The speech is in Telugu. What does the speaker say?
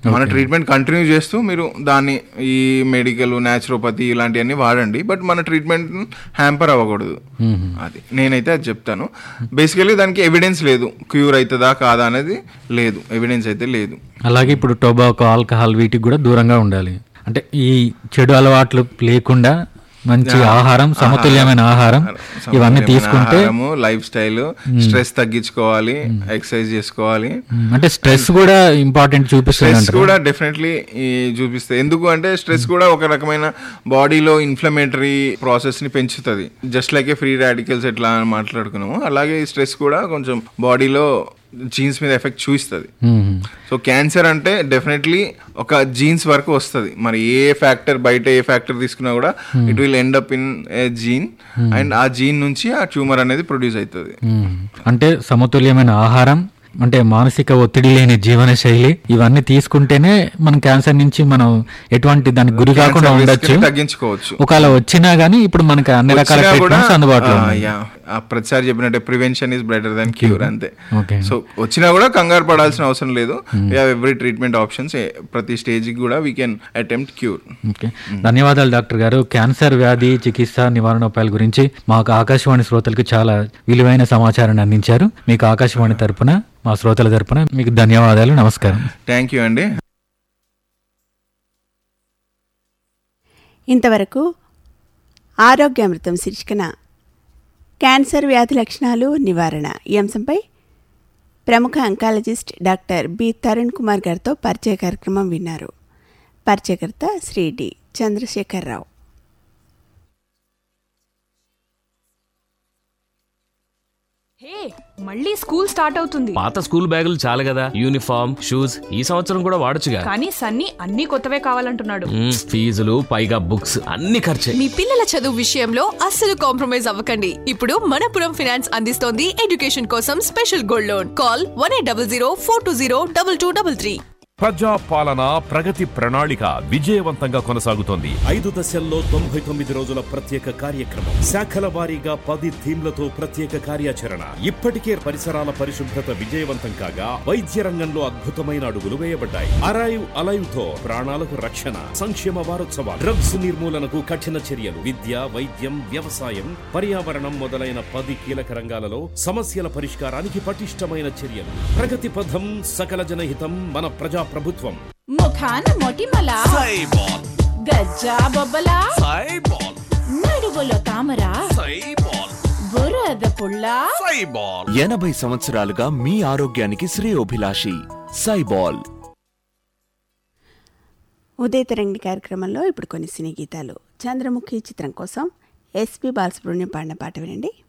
మన ట్రీట్మెంట్ కంటిన్యూ చేస్తూ మీరు దాన్ని ఈ మెడికల్ న్యాచురోపతి ఇలాంటివన్నీ వాడండి బట్ మన ట్రీట్మెంట్ హ్యాంపర్ అవ్వకూడదు అది నేనైతే అది చెప్తాను బేసికలీ దానికి ఎవిడెన్స్ లేదు క్యూర్ అవుతుందా కాదా అనేది లేదు ఎవిడెన్స్ అయితే లేదు అలాగే ఇప్పుడు టొబాకో ఆల్కహాల్ వీటికి కూడా దూరంగా ఉండాలి అంటే ఈ చెడు అలవాట్లు లేకుండా మంచి ఆహారం సమతుల్యమైన ఆహారం ఇవన్నీ తీసుకుంటే లైఫ్ స్టైల్ స్ట్రెస్ తగ్గించుకోవాలి ఎక్సర్సైజ్ చేసుకోవాలి మ్, అంటే స్ట్రెస్ కూడా ఇంపార్టెంట్ చూపిస్తుంది స్ట్రెస్ అంటారు కూడా డెఫినెట్లీ చూపిస్తాయి ఎందుకు అంటే స్ట్రెస్ కూడా ఒక రకమైన బాడీలో ఇన్ఫ్లమేటరీ ప్రాసెస్ ని పెంచుతుంది just like a free radicals ఎట్లా అని మాట్లాడుకున్నాము అలాగే స్ట్రెస్ కూడా కొంచెం బాడీలో జీన్స్ మీద ఎఫెక్ట్ చూపిస్తుంది మ్, సో క్యాన్సర్ అంటే డెఫినెట్లీ ఒక జీన్స్ వరకు వస్తుంది మరి ఏ ఫ్యాక్టర్ బయట ఏ ఫ్యాక్టర్ తీసుకున్నా కూడా it will end up in a gene and ఆ జీన్ నుంచి ఆ ట్యూమర్ అనేది ప్రొడ్యూస్ అవుతుంది మ్. అంటే సమతుల్యమైన ఆహారం అంటే మానసిక ఒత్తిడి లేని జీవన శైలి ఇవన్నీ తీసుకుంటేనే మనం క్యాన్సర్ నుంచి మనం ఎటువంటి దానికి గురి కాకుండా Cancer risk ఉండొచ్చు ని తగ్గించుకోవచ్చు ఒకవేళ వచ్చినా గానీ ఇప్పుడు మనకి అన్ని రకాల వచ్చినా కూడా ట్రీట్మెంట్స్ అందుబాటులో ఆ, ఉన్నాయి యా, ఆ ప్రతిసారి చెప్పినట్టే prevention is better than cure అంతే ఓకే సో వచ్చినా కూడా కంగారు పడాల్సిన అవసరం లేదు we have every treatment options ప్రతి స్టేజ్ కూడా we can attempt cure okay ధన్యవాదాలు డాక్టర్ గారు క్యాన్సర్ వ్యాధి చికిత్స నివారణోపాయాల గురించి మాకు ఆకాశవాణి శ్రోతలకు చాలా విలువైన సమాచారాన్ని అందించారు మీకు ఆకాశవాణి తరపున మా శ్రోతల తరపున మీకు ధన్యవాదాలు నమస్కారం థ్యాంక్ యూ అండి ఇంతవరకు ఆరోగ్యామృతం శీర్షికన క్యాన్సర్ వ్యాధి లక్షణాలు నివారణ ఈ అంశంపై ప్రముఖ oncologist doctor B Tarun Kumar గారితో పరిచయ కార్యక్రమం విన్నారు పరిచయకర్త శ్రీ డి చంద్రశేఖరరావు హే మళ్ళీ స్కూల్ స్టార్ట్ అవుతుంది పాత స్కూల్ బ్యాగులు చాలు కదా యూనిఫామ్ షూస్ ఈ సంవత్సరం కూడా వాడొచ్చుగా కానీ సన్నీ అన్ని కొత్తవే కావాలంటున్నాడు మ్మ్, ఫీజులు పైగా బుక్స్ అన్ని ఖర్చే మీ పిల్లల చదువు విషయంలో అస్సలు కాంప్రమైజ్ అవ్వకండి ఇప్పుడు మనపురం ఫినాన్స్ అందిస్తోంది ఎడ్యుకేషన్ కోసం special gold loan call one eight double zero four two zero double two double three ప్రజా పాలన ప్రగతి ప్రణాళిక విజయవంతంగా కొనసాగుతోంది ఐదు దశల్లో తొంభై తొమ్మిది రోజుల ప్రత్యేక కార్యక్రమం శాఖల వారీగా పది థీమ్లతో ప్రత్యేక కార్యాచరణ ఇప్పటికే పరిసరాల పరిశుభ్రత విజయవంతం కాగా వైద్య రంగంలో అద్భుతమైన అడుగులు వేయబడ్డాయి అరైవ్ అలైవ్ తో ప్రాణాలకు రక్షణ సంక్షేమ వారోత్సవాలు డ్రగ్స్ నిర్మూలనకు కఠిన చర్యలు విద్య వైద్యం వ్యవసాయం పర్యావరణం మొదలైన పది కీలక రంగాలలో సమస్యల పరిష్కారానికి పటిష్టమైన చర్యలు ప్రగతి పథం సకల జనహితం మన ప్రజా ప్రభుత్వం ముఖాన మొటిమల గజ్జా బొబ్బల నడుగులో తామర బురద పుల్ల ఎనభై సంవత్సరాలుగా మీ ఆరోగ్యానికి శ్రేయోభిలాషి సైబాల్ ఉదయ తరంగిణి కార్యక్రమంలో ఇప్పుడు కొన్ని సినీ గీతాలు చంద్రముఖి చిత్రం కోసం ఎస్పి బాలసుబ్రహ్మణ్యం పాడిన పాట వినండి